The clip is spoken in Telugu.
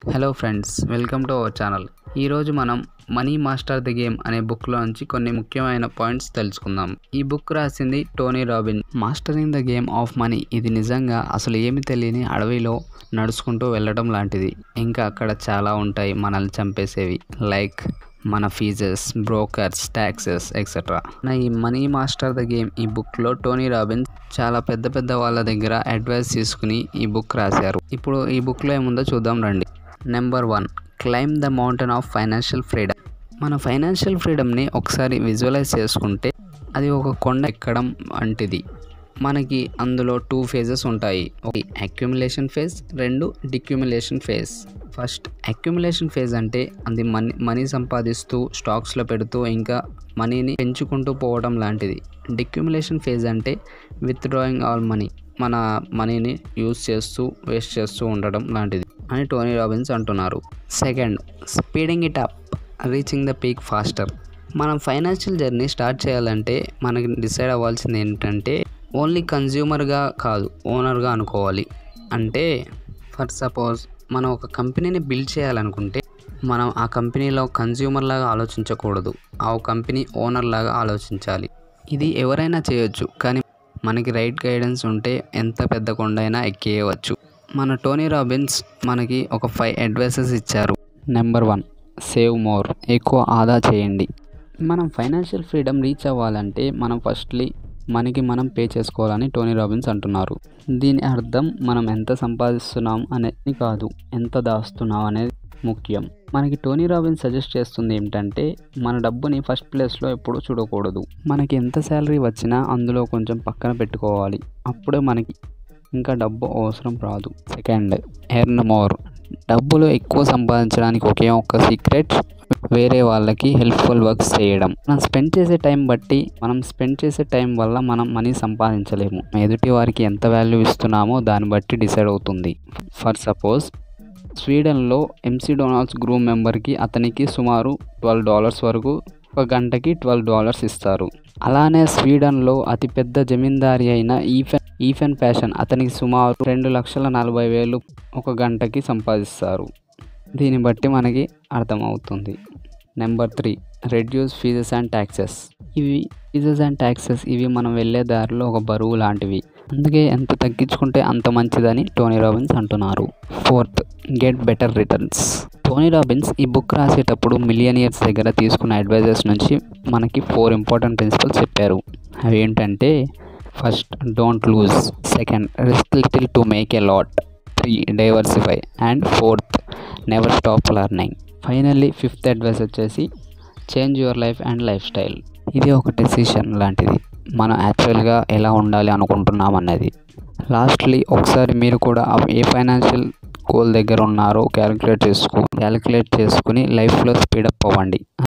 hello friends welcome to our channel ఈరోజు మనం మనీ మాస్టర్ ది గేమ్ అనే బుక్లో నుంచి కొన్ని ముఖ్యమైన పాయింట్స్ తెలుసుకుందాం ఈ బుక్ రాసింది Tony Robin mastering the game of money ఇది నిజంగా అసలు ఏమి తెలియని అడవిలో నడుచుకుంటూ వెళ్ళడం లాంటిది ఇంకా అక్కడ చాలా ఉంటాయి మనల్ని చంపేసేవి లైక్ మన ఫీజెస్ బ్రోకర్స్ ట్యాక్సెస్ ఎక్సెట్రా నా ఈ మనీ మాస్టర్ ద గేమ్ ఈ బుక్లో టోనీ రాబిన్స్ చాలా పెద్ద పెద్ద వాళ్ళ దగ్గర అడ్వైస్ తీసుకుని ఈ బుక్ రాశారు ఇప్పుడు ఈ బుక్లో ఏముందో చూద్దాం రండి number one climb the mountain of financial freedom మన ఫైనాన్షియల్ ఫ్రీడమ్ని ఒకసారి విజువలైజ్ చేసుకుంటే అది ఒక కొండ ఎక్కడం వంటిది మనకి అందులో టూ ఫేజెస్ ఉంటాయి ఒకటి అక్యుములేషన్ ఫేజ్ రెండు decumulation phase first accumulation phase అంటే అది మనీ మనీ సంపాదిస్తూ స్టాక్స్లో పెడుతూ ఇంకా మనీని పెంచుకుంటూ పోవడం లాంటిది డిక్యుములేషన్ ఫేజ్ అంటే విత్డ్రాయింగ్ ఆల్ మనీ మన మనీని యూజ్ చేస్తూ వేస్ట్ చేస్తూ ఉండడం లాంటిది అని టోనీ రాబిన్స్ అంటున్నారు second speeding it up reaching the peak faster మనం ఫైనాన్షియల్ జర్నీ స్టార్ట్ చేయాలంటే మనకి డిసైడ్ అవ్వాల్సింది ఏంటంటే ఓన్లీ కన్జ్యూమర్గా కాదు ఓనర్గా అనుకోవాలి అంటే ఫర్ సపోజ్ మనం ఒక కంపెనీని బిల్డ్ చేయాలనుకుంటే మనం ఆ కంపెనీలో కన్జ్యూమర్ లాగా ఆలోచించకూడదు ఆ కంపెనీ ఓనర్ లాగా ఆలోచించాలి ఇది ఎవరైనా చేయొచ్చు కానీ మనకి రైట్ గైడెన్స్ ఉంటే ఎంత పెద్ద కొండైనా ఎక్కేయవచ్చు మన టోనీ రాబిన్స్ మనకి ఒక ఫైవ్ అడ్వైసెస్ ఇచ్చారు నెంబర్ వన్ సేవ్ మోర్ ఎక్కువ ఆదా చేయండి మనం ఫైనాన్షియల్ ఫ్రీడమ్ రీచ్ అవ్వాలంటే మనం ఫస్ట్లీ మనకి మనం పే చేసుకోవాలని టోనీ రాబిన్స్ అంటున్నారు దీని అర్థం మనం ఎంత సంపాదిస్తున్నాం అనేది కాదు ఎంత దాస్తున్నాం అనేది ముఖ్యం మనకి టోనీ రాబిన్స్ సజెస్ట్ చేస్తుంది ఏమిటంటే మన డబ్బుని ఫస్ట్ ప్లేస్లో ఎప్పుడూ చూడకూడదు మనకి ఎంత శాలరీ వచ్చినా అందులో కొంచెం పక్కన పెట్టుకోవాలి అప్పుడే మనకి ఇంకా డబ్బు అవసరం రాదు సెకండ్ ఎర్న్ మోర్ డబ్బులు ఎక్కువ సంపాదించడానికి ఒకే ఒక్క సీక్రెట్ వేరే వాళ్ళకి హెల్ప్ఫుల్ వర్క్స్ చేయడం మనం స్పెండ్ చేసే టైం బట్టి మనం స్పెండ్ చేసే టైం వల్ల మనం మనీ సంపాదించలేము ఎదుటి వారికి ఎంత వాల్యూ ఇస్తున్నామో దాన్ని బట్టి డిసైడ్ అవుతుంది ఫర్ సపోజ్ స్వీడన్లో ఎంసీ డొనాల్డ్స్ గ్రూప్ మెంబర్కి అతనికి సుమారు ట్వెల్వ్ డాలర్స్ వరకు ఒక గంటకి ట్వెల్వ్ డాలర్స్ ఇస్తారు అలానే స్వీడన్లో అతిపెద్ద జమీందారి అయిన ఈఫెన్ ఈఫెన్ ఫ్యాషన్ అతనికి సుమారు రెండు లక్షల నలభై వేలు ఒక గంటకి సంపాదిస్తారు దీన్ని బట్టి మనకి అర్థమవుతుంది number three reduce fees and taxes ఇవి ఫీజెస్ అండ్ ట్యాక్సెస్ ఇవి మనం వెళ్ళే దారిలో ఒక బరువు లాంటివి అందుకే ఎంత తగ్గించుకుంటే అంత మంచిదని టోనీ రాబిన్స్ అంటున్నారు fourth get better returns Tony Robbins ఈ బుక్ రాసేటప్పుడు మిలియనియర్స్ దగ్గర తీసుకున్న అడ్వైజర్స్ నుంచి మనకి ఫోర్ ఇంపార్టెంట్ ప్రిన్సిపల్స్ చెప్పారు అవి ఏంటంటే first don't lose second risk little to make a lot three diversify and fourth never stop learning finally fifth advice వచ్చేసి change your life and lifestyle ఇది ఒక డెసిషన్ లాంటిది మనం యాక్చువల్గా ఎలా ఉండాలి అనుకుంటున్నాం అన్నది లాస్ట్లీ ఒకసారి మీరు కూడా ఏ ఫైనాన్షియల్ గోల్ దగ్గర ఉన్నారో క్యాలిక్యులేట్ చేసుకో క్యాలిక్యులేట్ చేసుకుని లైఫ్లో స్పీడప్ అవ్వండి